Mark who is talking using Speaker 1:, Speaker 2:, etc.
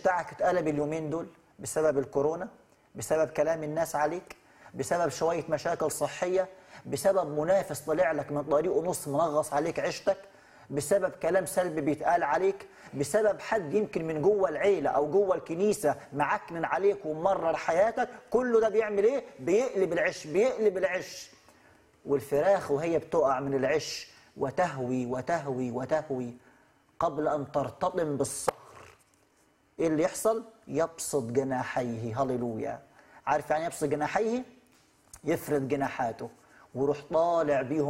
Speaker 1: بتاعك اتقلب اليومين دول بسبب الكورونا بسبب كلام الناس عليك بسبب شوية مشاكل صحية بسبب منافس طلع لك من طريقه نص منغص عليك عيشتك بسبب كلام سلبي بيتقال عليك بسبب حد يمكن من جوه العيلة أو جوه الكنيسة معكنن عليك وممرر حياتك كله ده بيعمل إيه؟ بيقلب العش بيقلب العش والفراخ وهي بتقع من العش وتهوي وتهوي وتهوي قبل أن ترتطم بالصخر إيه اللي يحصل؟ يبسط جناحيه هللويا عارف يعني يبسط جناحيه؟ يفرد جناحاته ويروح طالع بيهم